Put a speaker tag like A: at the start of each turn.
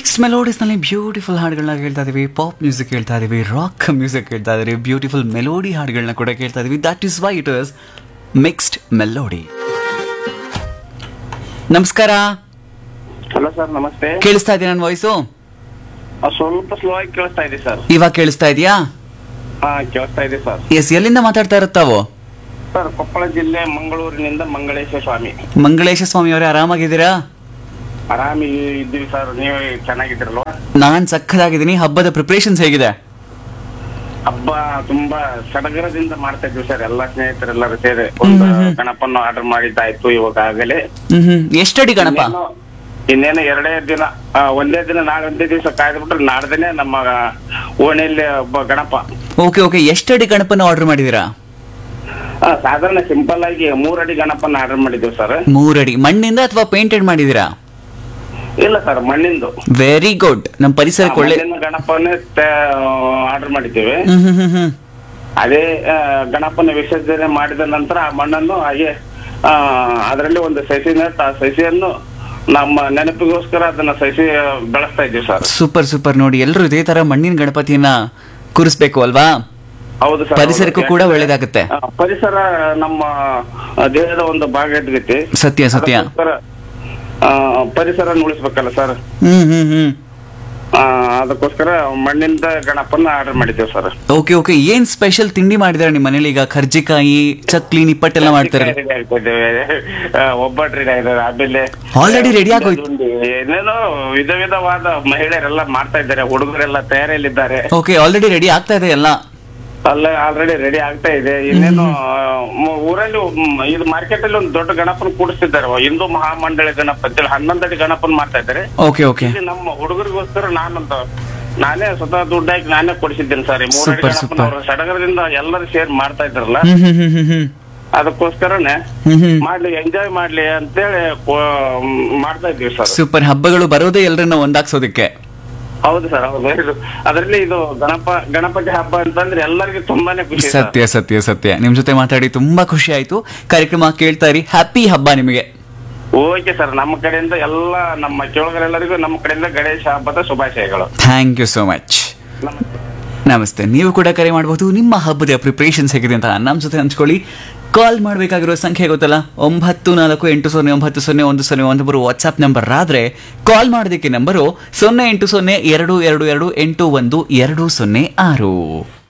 A: Mix ಮೆಲೋಡಿಸ್ನಲ್ಲಿ beautiful ಹಾಡುಗಳನ್ನ ಕೇಳ್ತಾ ಇದೀವಿ ಪಾಪ್ ಮ್ಯೂಸಿಕ್ ಕೇಳ್ತಾ ಇದೀವಿ ರಾಕ್ ಮ್ಯೂಸಿಕ್ ಕೇಳ್ತಾ ಇದೀವಿ ಬ್ಯೂಟಿಫುಲ್ ಮೆಲೋಡಿ ಹಾಡುಗಳನ್ನ ಕೂಡ ಕೇಳ್ತಾ ಇದೀವಿ that is why it is mixed melody ನಮಸ್ಕಾರ
B: ಹಲೋ ಸರ್ ನಮಸ್ತೆ
A: ಕೇಳಿಸ್ತಾ ಇದೆಯಾ ನನ್ನ ವಾಯ್ಸು
B: ಆ, ಸ್ವಲ್ಪ ಸ್ಲೋ ಆಗಿ ಕೇಳಿಸ್ತಾ ಇದೆ ಸರ್
A: ಇವಾಗ ಕೇಳಿಸ್ತಾ ಇದೆಯಾ
B: ಹಾ ಕೇಳಿಸ್ತಾ ಇದೆ ಸರ್
A: ಎಸ್ ಎಲ್ಲಿಂದ ಮಾತಾಡ್ತಾ ಇರುತ್ತಾವೋ
B: ಸರ್ ಕೊಪ್ಪಳ ಜಿಲ್ಲೆ ಮಂಗಳೂರಿನಿಂದ ಮಂಗಳೇಶ ಸ್ವಾಮಿ
A: ಮಂಗಳೇಶ ಸ್ವಾಮಿ ಅವರೇ ಆರಾಮಾಗಿದ್ದೀರಾ
B: ಆರಾಮಿ ಇದ್ದೀವಿ ಸರ್ ನೀವು ಚೆನ್ನಾಗಿದ್ದೀರಲ್ವಾ
A: ನಾನ್ ಸಕ್ಕದಾಗಿದ್ದೀನಿ ಹಬ್ಬದ ಪ್ರಿಪ್ರೇಷನ್ಸ್ ಹೇಗಿದೆ
B: ಹಬ್ಬ ತುಂಬಾ ಸಡಗರದಿಂದ ಮಾಡ್ತಾ ಇದ್ವಿ ಸರ್ ಎಲ್ಲಾ ಸ್ನೇಹಿತರೆಲ್ಲರೂ ಸೇರಿ ಒಂದು ಗಣಪನ್ನು ಆರ್ಡರ್ ಮಾಡಿದ್ದಾಯ್ತು ಇವಾಗ ಆಗಲೇ
A: ಹ್ಮ್ ಹ್ಮ್ ಎಷ್ಟಡಿ ಗಣಪ
B: ಇನ್ನೇನು- ಇನ್ನೇನು ಎರಡೇ ದಿನ ಆ, ಒಂದೇ ದಿನ ನಾಳೆ ಒಂದೇ ದಿವಸ ಕಾಯ್ದುಬಿಟ್ರೆ ನಾಡ್ದೇನೆ ನಮ್ಮ ಓಣಿಯಲ್ಲಿ ಒಬ್ಬ ಗಣಪ
A: ಓಕೆ ಓಕೆ ಎಷ್ಟಡಿ ಗಣಪನ ಆರ್ಡರ್ ಮಾಡಿದೀರಾ
B: ಆ, ಸಾಧಾರಣ ಸಿಂಪಲ್ ಆಗಿ ಮೂರಡಿ ಗಣಪನ್ನ ಆರ್ಡರ್ ಮಾಡಿದ್ದೀವಿ ಸರ್
A: ಮೂರಡಿ ಮಣ್ಣಿಂದ ಅಥವಾ ಪೇಂಟೆಡ್ ಮಾಡಿದೀರಾ
B: ಇಲ್ಲ ಸರ್ ಮಣ್ಣಿಂದು
A: ವೆರಿ ಗುಡ್ ನಮ್ಮ ಪರಿಸರಕ್ಕೆ ಒಳ್ಳೆ
B: ಮಣ್ಣಿನ ಗಣಪನೇ ಆರ್ಡರ್ ಮಾಡಿದ್ದೇವೆ
A: ಹ್ಮ್ ಹ್ಮ್ ಹ್ಮ್ ಹ್ಮ್
B: ಅದೇ ಆ, ಗಣಪನ ವಿಸರ್ಜನೆ ಮಾಡಿದ ನಂತರ ಆ ಮಣ್ಣನ್ನು ಹಾಗೆ ಅದರಲ್ಲಿ ಒಂದು ಸಸಿ ನೆಟ್ಟು ಆ ಸಸಿಯನ್ನು ನಮ್ಮ ನೆನಪಿಗೋಸ್ಕರ ಅದನ್ನ ಸಸಿ ಬೆಳೆಸ್ತಾ ಇದ್ದೀವಿ ಸರ್
A: ಸೂಪರ್ ಸೂಪರ್ ನೋಡಿ ಎಲ್ಲರೂ ಇದೇ ತರ ಮಣ್ಣಿನ ಗಣಪತಿಯನ್ನ ಕೂರಿಸ್ಬೇಕು ಅಲ್ವಾ
B: ಹೌದು ಸರ್
A: ಪರಿಸರಕ್ಕೂ
B: ಹೌದು.
A: ಕೂಡ ಒಳ್ಳೇದಾಗುತ್ತೆ
B: ಆ, ಪರಿಸರ ನಮ್ಮ ಆ, ದೇಹದ ಒಂದು ಭಾಗ ಇದ್ಗೈತಿ
A: ಸತ್ಯ ಸತ್ಯ
B: ಅದಕ್ಕೋಸ್ಕರ, ಆ, ಪರಿಸರ ಉಳಿಸ್ಬೇಕಲ್ಲ ಸರ್
A: ಹ್ಮ್ ಹ್ಮ್ ಹ್ಮ್
B: ಆ, ಅದಕ್ಕೋಸ್ಕರ ಮಣ್ಣಿಂದ ಗಣಪನ ಆರ್ಡರ್ ಮಾಡಿದ್ದೇವೆ ಸರ್
A: ಓಕೆ ಓಕೆ ಏನ್ ಸ್ಪೆಷಲ್ ತಿಂಡಿ ಮಾಡಿದಾರೆ ನಿಮ್ಮ ಮನೇಲಿ ಈಗ ಕರ್ಜಿಕಾಯಿ ಚಕ್ಲಿ ನಿಪ್ಪಟ್ಟೆಲ್ಲ ಮಾಡ್ತಾರೆ
B: ರೆಡಿ ಆಗ್ತಿದ್ದೇವೆ ಒಬ್ಬಟ್ಟು ರೆಡಿ ಆಗಿದ್ದಾರೆ ಆಮೇಲೆ
A: Already ready ಆಗೋಯ್ತು.
B: ಉಂಡೆ, ಏನೇನೋ ವಿಧ ವಿಧವಾದ ಮಹಿಳೆಯರೆಲ್ಲ ಮಾಡ್ತಾ ಇದ್ದಾರೆ ಹುಡುಗರೆಲ್ಲ ತಯಾರಿಯಲ್ಲಿದ್ದಾರೆ
A: ಓಕೆ ಆಲ್ರೆಡಿ ರೆಡಿ ಆಗ್ತಾ ಇದೆ ಎಲ್ಲ
B: ಅಲ್ಲ ಆಲ್ರೆಡಿ ರೆಡಿ ಆಗ್ತಾ ಇದೆ ಇನ್ನೇನು ಆ, ಮ- ಊರಲ್ಲಿ ಮ್, ಇದು ಮಾರ್ಕೆಟ್ ಅಲ್ಲಿ ಒಂದು ದೊಡ್ಡ ಗಣಪನ ಕೂಡಿಸ್ತಿದ್ದಾರೆ ಹಿಂದೂ ಮಹಾಮಂಡಳಿ ಗಣಪ ಅಂತೇಳಿ ಹನ್ನೊಂದಡಿ ಗಣಪನ ಮಾಡ್ತಾ ಇದ್ದಾರೆ
A: ಓಕೆ ಓಕೆ
B: ಇಲ್ಲಿ ನಮ್ಮ ಹುಡುಗರಿಗೋಸ್ಕರ ನಾನೊಂದು ನಾನೇ ಸ್ವತಃ ದುಡ್ಡಾಕಿ ನಾನೇ ಕೊಡಿಸಿದ್ದೇನೆ ಸರ್ ಈ ಮೂರಡಿ
A: Super,
B: ಗಣಪನ
A: super.
B: ಅವರು ಸಡಗರದಿಂದ ಎಲ್ಲರೂ ಸೇರಿ ಮಾಡ್ತಾ ಇದ್ರಲ್ಲ
A: ಹ್ಮ್ ಹ್ಮ್ ಹ್ಮ್ ಹ್ಮ್ ಹ್ಮ್
B: ಅದಕ್ಕೋಸ್ಕರನೇ
A: ಹ್ಮ್ ಹ್ಮ್
B: ಮಾಡ್ಲಿ ಎಂಜಾಯ್ ಮಾಡ್ಲಿ ಅಂತೇಳಿ ಕೋ- ಮಾಡ್ತಾ ಇದ್ದೀವಿ ಸರ್
A: ಸೂಪರ್ ಹಬ್ಬಗಳು ಬರೋದೇ ಎಲ್ಲರನ್ನ ಒಂದಾಗ್ಸೋದಕ್ಕೆ
B: ಹೌದು ಸರ್ ಹೌದು ಇದು ಅದರಲ್ಲಿ ಇದು ಗಣಪ ಗಣಪತಿ ಹಬ್ಬ ಅಂತಂದ್ರೆ ಎಲ್ಲರಿಗೂ ತುಂಬಾನೇ ಖುಷಿ ಸರ್.
A: ಸತ್ಯ ಸತ್ಯ ಸತ್ಯ ನಿಮ್ ಜೊತೆ ಮಾತಾಡಿ ತುಂಬಾ ಖುಷಿ ಆಯ್ತು ಕಾರ್ಯಕ್ರಮ ಕೇಳ್ತಾ ಇರಿ ಹ್ಯಾಪಿ ಹಬ್ಬ ನಿಮಗೆ
B: ಓಕೆ ಸರ್ ನಮ್ಮ ಕಡೆಯಿಂದ ಎಲ್ಲ ನಮ್ಮ ಕೇಳುಗರೆಲ್ಲರಿಗೂ ನಮ್ಮ ಕಡೆಯಿಂದ ಗಣೇಶ ಹಬ್ಬದ ಶುಭಾಶಯಗಳು
A: ಥ್ಯಾಂಕ್ ಯು ಸೋ ಮಚ್
B: ನಮಸ್ತೆ
A: ನಮಸ್ತೆ ನೀವು ಕೂಡ ಕರೆ ಮಾಡಬಹುದು ನಿಮ್ಮ ಹಬ್ಬದ ಪ್ರಿಪ್ರೇಷನ್ಸ್ ಹೇಗಿದೆ ಅಂತ ನಮ್ಮ ಜೊತೆ ಹಂಚ್ಕೊಳ್ಳಿ ಕಾಲ್ ಮಾಡಬೇಕಾಗಿರೋ ಸಂಖ್ಯೆ ಗೊತ್ತಲ್ಲ ಒಂಬತ್ತು ನಾಲ್ಕು ಎಂಟು ಸೊನ್ನೆ ಒಂಬತ್ತು ಸೊನ್ನೆ ಒಂದು ಸೊನ್ನೆ ಒಂದು ಬರು ವಾಟ್ಸ್ಆಪ್ ನಂಬರ್ ಆದ್ರೆ ಕಾಲ್ ಮಾಡೋದಕ್ಕೆ ನಂಬರು ಸೊನ್ನೆ ಎಂಟು ಸೊನ್ನೆ ಎರಡು ಎರಡು ಎರಡು ಎಂಟು ಒಂದು ಎರಡು ಸೊನ್ನೆ ಆರು